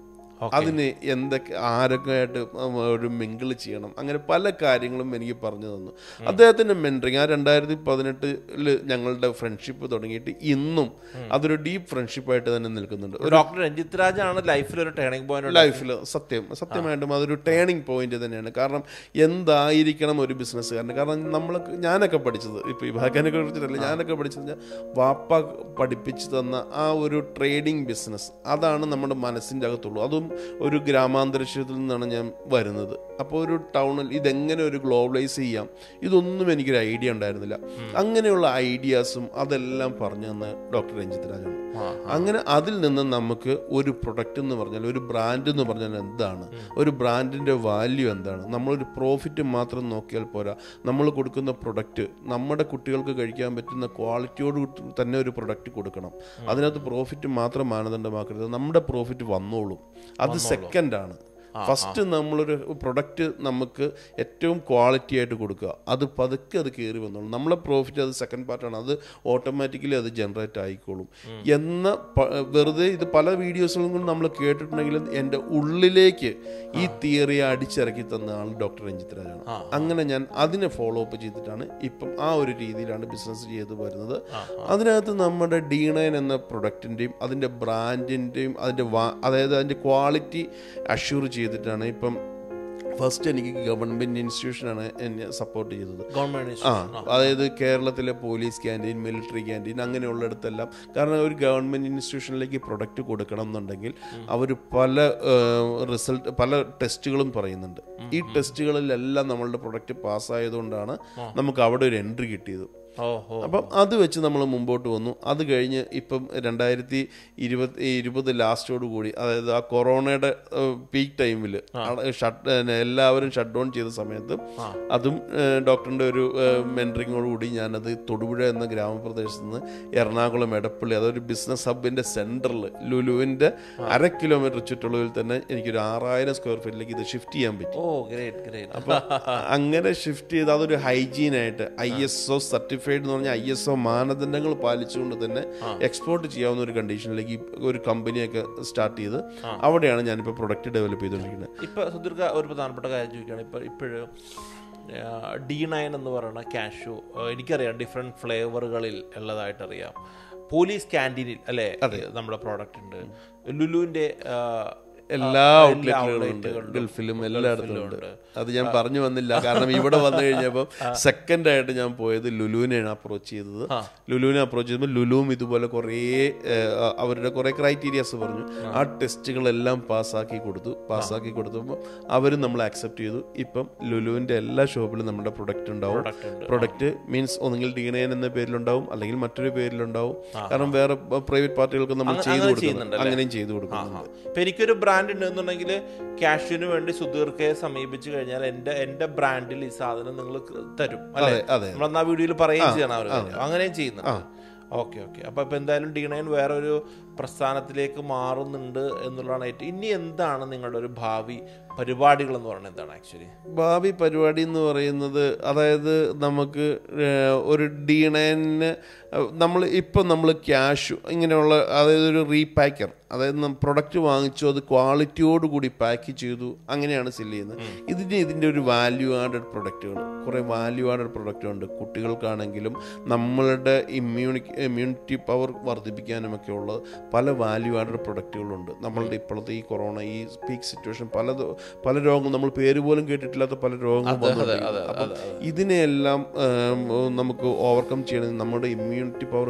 അതിന് എന്തൊക്കെ ആരൊക്കെ ആയിട്ട് ഒരു മിങ്കിൾ ചെയ്യണം അങ്ങനെ പല കാര്യങ്ങളും എനിക്ക് പറഞ്ഞു തന്നു അദ്ദേഹത്തിന്റെ മെൻറ്ററിങ് ആ രണ്ടായിരത്തി പതിനെട്ടില് ഞങ്ങളുടെ ഫ്രണ്ട്ഷിപ്പ് തുടങ്ങിയിട്ട് ഇന്നും അതൊരു ഡീപ്പ് ഫ്രണ്ട്ഷിപ്പായിട്ട് തന്നെ നിൽക്കുന്നുണ്ട് ഡോക്ടർ രഞ്ജിത്ത് രാജാണ് ലൈഫിൽ ഒരു ടേണിംഗ് പോയിന്റ് ലൈഫിൽ സത്യം സത്യമായിട്ടും അതൊരു ടേണിംഗ് പോയിന്റ് തന്നെയാണ് കാരണം എന്തായിരിക്കണം ഒരു ബിസിനസ്സുകാരന് കാരണം നമ്മൾ ഞാനൊക്കെ പഠിച്ചത് ഇപ്പോൾ ഈ ഭാഗ്യനെ കുറിച്ചിട്ടല്ല ഞാനൊക്കെ പഠിച്ചത് ഞാൻ വാപ്പ പഠിപ്പിച്ചു തന്ന ആ ഒരു ട്രേഡിംഗ് ബിസിനസ് അതാണ് നമ്മുടെ മനസ്സിൻ്റെ അകത്തുള്ളൂ അതും ഒരു ഗ്രാമാന്തരീക്ഷത്തിൽ നിന്നാണ് ഞാൻ വരുന്നത് അപ്പോൾ ഒരു ടൗണിൽ ഇതെങ്ങനെ ഒരു ഗ്ലോബലൈസ് ചെയ്യാം ഇതൊന്നും എനിക്കൊരു ഐഡിയ ഉണ്ടായിരുന്നില്ല അങ്ങനെയുള്ള ഐഡിയാസും അതെല്ലാം പറഞ്ഞു തന്ന ഡോക്ടർ രഞ്ജിത്ത് രാജാണ് അങ്ങനെ അതിൽ നിന്ന് നമുക്ക് ഒരു പ്രൊഡക്റ്റ് എന്ന് പറഞ്ഞാൽ ഒരു ബ്രാൻഡ് എന്ന് പറഞ്ഞാൽ എന്താണ് ഒരു ബ്രാൻഡിന്റെ വാല്യൂ എന്താണ് നമ്മളൊരു പ്രോഫിറ്റ് മാത്രം നോക്കിയാൽ പോരാ നമ്മൾ കൊടുക്കുന്ന പ്രൊഡക്റ്റ് നമ്മുടെ കുട്ടികൾക്ക് കഴിക്കാൻ പറ്റുന്ന ക്വാളിറ്റിയോട് കൂടി തന്നെ ഒരു പ്രൊഡക്റ്റ് കൊടുക്കണം അതിനകത്ത് പ്രോഫിറ്റ് മാത്രം മാനദണ്ഡമാക്കരുത് നമ്മുടെ പ്രോഫിറ്റ് വന്നോളും അത് സെക്കൻഡാണ് ഫസ്റ്റ് നമ്മളൊരു പ്രൊഡക്റ്റ് നമുക്ക് ഏറ്റവും ക്വാളിറ്റി ആയിട്ട് കൊടുക്കുക അത് പതുക്കെ അത് കയറി വന്നോളും നമ്മളെ പ്രോഫിറ്റ് അത് സെക്കൻഡ് പാർട്ടാണ് അത് ഓട്ടോമാറ്റിക്കലി അത് ജനറേറ്റ് ആയിക്കോളും എന്ന പ- വെറുതെ ഇത് പല വീഡിയോസിലും നമ്മൾ കേട്ടിട്ടുണ്ടെങ്കിലും എൻ്റെ ഉള്ളിലേക്ക് ഈ തിയറിയെ അടിച്ചിറക്കി തന്ന ആൾ ഡോക്ടർ രഞ്ജിത്ത് രാജാണ് അങ്ങനെ ഞാൻ അതിനെ ഫോളോ അപ്പ് ചെയ്തിട്ടാണ് ഇപ്പം ആ ഒരു രീതിയിലാണ് ബിസിനസ് ചെയ്ത് വരുന്നത് അതിനകത്ത് നമ്മുടെ ഡി നയൻ എന്ന പ്രൊഡക്റ്റിൻ്റെയും അതിൻ്റെ ബ്രാൻഡിൻ്റെയും അതിൻ്റെ വാ- അതായത് അതിൻ്റെ ക്വാളിറ്റി അഷ്യൂർ ചെയ്തിട്ടാണ് ഇപ്പം ഫസ്റ്റ് എനിക്ക് ഗവൺമെൻറ് ഇൻസ്റ്റിറ്റ്യൂഷനാണ് എന്നെ സപ്പോർട്ട് ചെയ്തത് ഗവൺമെന്റ് ആ അതായത് കേരളത്തിലെ പോലീസ് ക്യാൻറ്റീൻ മിലിറ്ററി ക്യാൻറ്റീൻ അങ്ങനെയുള്ളിടത്തെല്ലാം കാരണം ഒരു ഗവൺമെൻറ് ഇൻസ്റ്റിറ്റ്യൂഷനിലേക്ക് പ്രൊഡക്റ്റ് കൊടുക്കണം എന്നുണ്ടെങ്കിൽ അവർ പല റിസൾട്ട് പല ടെസ്റ്റുകളും പറയുന്നുണ്ട് ഈ ടെസ്റ്റുകളിലെല്ലാം നമ്മളുടെ പ്രൊഡക്റ്റ് പാസ്സായതുകൊണ്ടാണ് നമുക്ക് അവിടെ ഒരു എൻട്രി കിട്ടിയത് ഓഹോ അപ്പം അത് വെച്ച് നമ്മൾ മുമ്പോട്ട് വന്നു അത് കഴിഞ്ഞ് ഇപ്പം രണ്ടായിരത്തി ഇരുപത് ഇരുപത് ലാസ്റ്റോട് കൂടി അതായത് ആ കൊറോണയുടെ പീക്ക് ടൈമിൽ ഷട്ട് എല്ലാവരും ഷട്ട് ഡൗൺ ചെയ്ത സമയത്ത് അതും ഏഹ്, ഡോക്ടറിൻ്റെ ഒരു മെൻറ്ററിങ്ങോട് കൂടി ഞാനത് തൊടുപുഴ എന്ന ഗ്രാമപ്രദേശത്ത് നിന്ന് എറണാകുളം എടപ്പള്ളി അതൊരു ബിസിനസ് ഹബിൻ്റെ സെൻറ്ററിൽ ലുലുവിൻ്റെ അര കിലോമീറ്റർ ചുറ്റളവിൽ തന്നെ എനിക്കൊരു ആറായിരം സ്ക്വയർ ഫീറ്റിലേക്ക് ഇത് ഷിഫ്റ്റ് ചെയ്യാൻ പറ്റി ഓ ഗ്രേറ്റ് ഗ്രേറ്റ് അപ്പൊ അങ്ങനെ ഷിഫ്റ്റ് ചെയ്ത് അതൊരു ഹൈജീൻ ആയിട്ട് ഐ എസ് ഒ സർട്ടിഫൈഡ് എന്ന് പറഞ്ഞാൽ ഐ എസ് ഒ മാനദണ്ഡങ്ങൾ പാലിച്ചുകൊണ്ട് തന്നെ എക്സ്പോർട്ട് ചെയ്യാവുന്ന ഒരു കണ്ടീഷനിലേക്ക് ഈ ഒരു കമ്പനിയൊക്കെ സ്റ്റാർട്ട് ചെയ്ത് അവിടെയാണ് ഞാനിപ്പോൾ പ്രൊഡക്റ്റ് ഡെവലപ്പ് ചെയ്തുകൊണ്ടിരിക്കുന്നത് ഇപ്പൊ സുദീർഘ ഒരു പ്രധാനപ്പെട്ട കാര്യം ചോദിക്കുകയാണ് ഇപ്പൊ ഇപ്പോഴും ഡി നയൻ എന്ന് പറയുന്ന ക്യാഷു എനിക്കറിയാം ഡിഫറെന്റ് ഫ്ലേവറുകളിൽ ഉള്ളതായിട്ട് അറിയാം പോലീസ് ക്യാൻറ്റീനിൽ അല്ലേ നമ്മുടെ പ്രോഡക്റ്റ് ഉണ്ട് ലുലുവിന്റെ ആ, എല്ലാ ആ, ഔട്ട്ലെറ്റുകളും ഉണ്ട് ഔട്ട്ലെറ്റുകളിലും ഗൾഫിലും എല്ലായിടത്തും ഉണ്ട് അത് ഞാൻ പറഞ്ഞു വന്നില്ല കാരണം ഇവിടെ വന്നു കഴിഞ്ഞപ്പോൾ സെക്കൻഡ് ആയിട്ട് ഞാൻ പോയത് ലുലുവിനെയാണ് അപ്രോച്ച് ചെയ്തത് ലുലുവിനെ അപ്രോച്ച് ചെയ്യുമ്പോൾ ലുലുവും ഇതുപോലെ കുറേ ഏഹ്, അവരുടെ കുറേ ക്രൈറ്റീരിയാസ് പറഞ്ഞു ആ ടെസ്റ്റുകളെല്ലാം പാസ്സാക്കി കൊടുത്തു പാസ്സാക്കി കൊടുത്തപ്പോൾ അവരും നമ്മൾ അക്സെപ്റ്റ് ചെയ്തു ഇപ്പം ലുലുവിൻ്റെ എല്ലാ ഷോപ്പിലും നമ്മുടെ പ്രൊഡക്റ്റ് ഉണ്ടാവും Product ഉണ്ട്. പ്രൊഡക്റ്റ് മീൻസ് ഒന്നുകിൽ ഡീനയൻ എന്ന പേരിലുണ്ടാവും അല്ലെങ്കിൽ മറ്റൊരു പേരിലുണ്ടാവും കാരണം വേറെ പ്രൈവറ്റ് പാർട്ടികൾക്ക് നമ്മൾ അങ്ങ- ചെയ്തു അങ്ങനെ കൊടുക്കുന്നുണ്ട് ചെയ്യുന്നുണ്ടല്ലേ? അങ്ങനെയും ചെയ്തു കൊടുക്കുന്നുണ്ട് ഇപ്പൊ എനിക്കൊരു ബ്രാൻഡ് ഉണ്ടെന്നുണ്ടെങ്കിൽ ക്യാഷിന് വേണ്ടി സുദീർഘയെ സമീപിച്ചു കഴിഞ്ഞാൽ എന്റെ എന്റെ ബ്രാൻഡിൽ ഈ സാധനം നിങ്ങൾ തരും അല്ലെ അതെ അതെ നമ്മൾ ആ വീഡിയോയിൽ പറയുകയും ചെയ്യണം അവർ അങ്ങനെയും ചെയ്യുന്നുണ്ട് ഓക്കെ ഓക്കെ അപ്പൊ ഇപ്പൊ എന്തായാലും ഡി നയൻ വേറൊരു പ്രസ്ഥാനത്തിലേക്ക് മാറുന്നുണ്ട് എന്നുള്ളതാണ് ഏറ്റവും ഇനി എന്താണ് നിങ്ങളുടെ ഒരു ഭാവി പരിപാടികൾ എന്ന് പറയുന്നത് എന്താണ് ആക്ച്വലി ഭാവി പരിപാടി എന്ന് പറയുന്നത് അതായത് നമുക്ക് ഏഹ്, ഒരു ഡി നയന് നമ്മൾ ഇപ്പം നമ്മൾ ക്യാഷ് ഇങ്ങനെയുള്ള അതായത് ഒരു റീപാക്കർ അതായത് പ്രൊഡക്റ്റ് വാങ്ങിച്ചു അത് ക്വാളിറ്റിയോട് കൂടി പാക്ക് ചെയ്തു അങ്ങനെയാണ് സെല് ചെയ്യുന്നത് ഇതിന് ഇതിൻ്റെ ഒരു വാല്യൂ ആഡഡ് പ്രൊഡക്റ്റുകൾ കുറേ വാല്യൂ ആഡഡ് പ്രൊഡക്റ്റുണ്ട് കുട്ടികൾക്കാണെങ്കിലും നമ്മളുടെ ഇമ്മ്യൂണി ഇമ്മ്യൂണിറ്റി പവർ വർദ്ധിപ്പിക്കാനുമൊക്കെ ഉള്ള പല വാല്യൂ ആഡഡ് പ്രൊഡക്റ്റുകളുണ്ട് നമ്മളുടെ ഇപ്പോഴത്തെ ഈ കൊറോണ ഈ പീക്ക് സിറ്റുവേഷൻ പല പല രോഗങ്ങളും നമ്മൾ പേര് പോലും കേട്ടിട്ടില്ലാത്ത പല രോഗങ്ങളും വന്നുകൊണ്ടിരിക്കുന്നു. അപ്പം ഇതിനെയെല്ലാം ഏം, നമുക്ക് ഓവർകം ചെയ്യണമെങ്കിൽ നമ്മുടെ ഇമ്മ്യൂണിറ്റി പവർ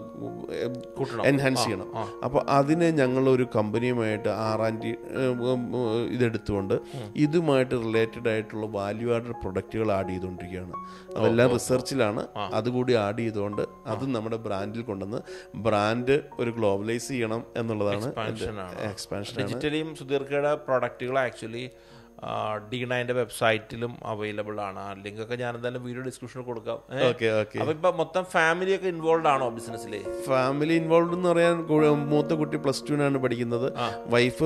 കൂട്ടണം. എൻഹാൻസ് ചെയ്യണം അപ്പോൾ അതിനെ ഞങ്ങൾ ഒരു കമ്പനിയുമായിട്ട് ആർ ആൻഡ് ഇതെടുത്തുകൊണ്ട് ഇതുമായിട്ട് റിലേറ്റഡ് ആയിട്ടുള്ള വാല്യൂ ആഡഡ് പ്രൊഡക്റ്റുകൾ ആഡ് ചെയ്തുകൊണ്ടിരിക്കുകയാണ് അതെല്ലാം റിസർച്ചിലാണ് അതുകൂടി ആഡ് ചെയ്തുകൊണ്ട് അത് നമ്മുടെ ബ്രാൻഡിൽ കൊണ്ടുവന്ന് ബ്രാൻഡ് ഒരു ഗ്ലോബലൈസ് ചെയ്യണം എന്നുള്ളതാണ് Expansion ആണ്. എക്സ്പാൻഷൻ ഡിജിറ്റലിയും സുദീർഘയുടെ പ്രോഡക്റ്റുകൾ ആക്ച്വലി ഡി നയൻ്റെ വെബ്സൈറ്റിലും അവൈലബിൾ ആണ് ആ ലിങ്ക് ഒക്കെ ഞാൻ എന്തായാലും വീഡിയോ ഡിസ്ക്രിപ്ഷനിൽ കൊടുക്കാം ഏ? ഓക്കെ ഓക്കെ അപ്പൊ ഇപ്പൊ മൊത്തം ഫാമിലി ഒക്കെ ഇൻവോൾവ് ആണോ ബിസിനസ്സിൽ ഫാമിലി ഇൻവോൾവ് എന്ന് പറയാൻ കു- മൂത്ത കുട്ടി പ്ലസ് ടുവിനാണ് പഠിക്കുന്നത് വൈഫ്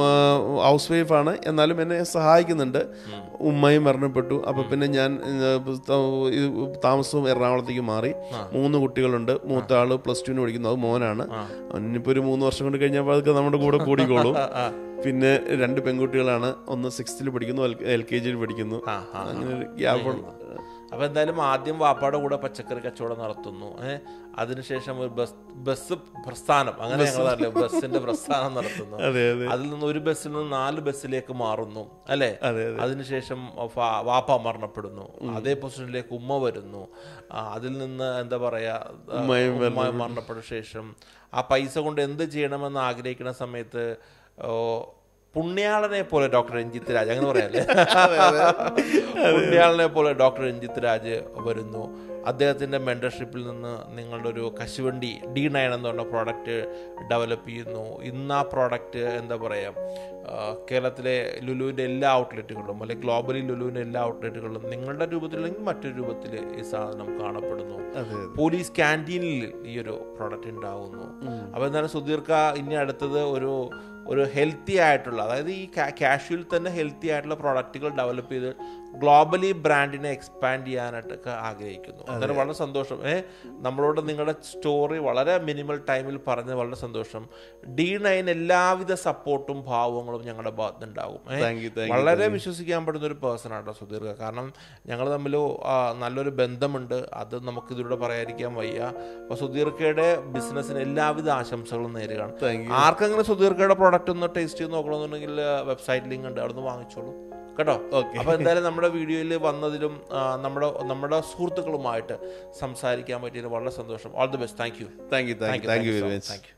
ഹൗസ് വൈഫാണ് എന്നാലും എന്നെ സഹായിക്കുന്നുണ്ട് ഉമ്മയും മരണപ്പെട്ടു അപ്പൊ പിന്നെ ഞാൻ ഏഹ്, ത- ഇത് താമസവും എറണാകുളത്തേക്ക് മാറി മൂന്ന് കുട്ടികളുണ്ട് മൂത്ത ആള് പ്ലസ് ടുവിന് പഠിക്കുന്നു അത് മോനാണ് ഇനിയിപ്പോ ഒരു മൂന്ന് വർഷം കൊണ്ട് കഴിഞ്ഞപ്പോൾ അതൊക്കെ നമ്മുടെ കൂടെ കൂടിക്കോളും പിന്നെ രണ്ട് പെൺകുട്ടികളാണ് ഒന്ന് സിക്സ്ത്തിൽ പഠിക്കുന്നു എൽ കെ ജിയിൽ പഠിക്കുന്നു ആ ആ അങ്ങനെ ഒരു ഗ്യാപ്പ് അപ്പൊ എന്തായാലും ആദ്യം വാപ്പാടെ കൂടെ പച്ചക്കറി കച്ചവടം നടത്തുന്നു ഏഹ് അതിനുശേഷം ഒരു ബസ് ബസ് പ്രസ്ഥാനം അങ്ങനെ ഞങ്ങളല്ലേ ബസ്സിന്റെ പ്രസ്ഥാനം നടത്തുന്നു അതെ അതെ അതിൽ നിന്ന് ഒരു ബസ്സിൽ നിന്ന് നാല് ബസ്സിലേക്ക് മാറുന്നു അല്ലെ അതെ, അതിനുശേഷം ഫ- വാപ്പ മരണപ്പെടുന്നു അതേ പൊസിഷനിലേക്ക് ഉമ്മ വരുന്നു ആ, അതിൽ നിന്ന് എന്താ പറയാ ആ, ഉമ്മയും ഉമ്മ മരണപ്പെട്ട ശേഷം ആ പൈസ കൊണ്ട് എന്ത് ചെയ്യണമെന്ന് ആഗ്രഹിക്കുന്ന സമയത്ത് ഓ, പുണ്യാളനെ പോലെ ഡോക്ടർ രഞ്ജിത്ത് രാജ് അങ്ങനെ പറയാല്ലേ പുണ്യാളനെ പോലെ ഡോക്ടർ രഞ്ജിത്ത് രാജ് വരുന്നു അദ്ദേഹത്തിന്റെ മെന്റർഷിപ്പിൽ നിന്ന് നിങ്ങളുടെ ഒരു കശുവണ്ടി ഡി നയൻ എന്ന് പറഞ്ഞ പ്രോഡക്റ്റ് ഡെവലപ്പ് ചെയ്യുന്നു ഇന്ന് ആ പ്രോഡക്റ്റ് എന്താ പറയുക കേരളത്തിലെ ലുലുവിൻ്റെ എല്ലാ ഔട്ട്ലെറ്റുകളിലും അല്ലെങ്കിൽ ഗ്ലോബലി ലുലുവിൻ്റെ എല്ലാ ഔട്ട്ലെറ്റുകളിലും നിങ്ങളുടെ രൂപത്തിലല്ലെങ്കിൽ മറ്റൊരു രൂപത്തിൽ ഈ സാധനം കാണപ്പെടുന്നു അതെ പോലീസ് ക്യാൻറ്റീനിൽ ഈ ഒരു പ്രോഡക്റ്റ് ഉണ്ടാവുന്നു അപ്പോൾ എന്തായാലും സുധീർക്ക ഇനി അടുത്തത് ഒരു ഒരു ഹെൽത്തി ആയിട്ടുള്ള അതായത് ഈ കാഷ്വൽ തന്നെ ഹെൽത്തി ആയിട്ടുള്ള പ്രോഡക്റ്റുകൾ ഡെവലപ്പ് ചെയ്ത് ഗ്ലോബലി ബ്രാൻഡിനെ എക്സ്പാൻഡ് ചെയ്യാനായിട്ടൊക്കെ ആഗ്രഹിക്കുന്നു അന്നേരം വളരെ സന്തോഷം ഏ നമ്മളോട് നിങ്ങളുടെ സ്റ്റോറി വളരെ മിനിമൽ ടൈമിൽ പറഞ്ഞത് വളരെ സന്തോഷം ഡി നയൻ എല്ലാവിധ സപ്പോർട്ടും ഭാവങ്ങളും ഞങ്ങളുടെ ഭാഗത്ത് ഉണ്ടാകും ഏ? Thank you, thank you, വളരെ വിശ്വസിക്കാൻ പറ്റുന്ന ഒരു പേഴ്സൺ ആട്ടോ സുധീർഘ കാരണം ഞങ്ങൾ തമ്മിൽ ആ, നല്ലൊരു ബന്ധമുണ്ട് അത് നമുക്ക് ഇതിലൂടെ പറയാതിരിക്കാൻ വയ്യ അപ്പൊ സുധീർക്കയുടെ ബിസിനസ്സിന് എല്ലാവിധ ആശംസകളും നേരുകയാണ് Thank you. ആർക്കെങ്കിലും സുധീർക്കയുടെ പ്രോഡക്റ്റ് ഒന്ന് ടേസ്റ്റ് ചെയ്ത് നോക്കണമെന്നുണ്ടെങ്കിൽ വെബ്സൈറ്റ് ലിങ്ക് ഉണ്ട് അവിടെ നിന്ന് വാങ്ങിച്ചോളൂ കേട്ടോ Okay. അപ്പൊ എന്തായാലും നമ്മുടെ വീഡിയോയിൽ വന്നതിലും ആ, നമ്മുടെ നമ്മുടെ സുഹൃത്തുക്കളുമായിട്ട് സംസാരിക്കാൻ പറ്റിയതിൽ വളരെ സന്തോഷം all the best thank you thank you thank you thank you very much thank U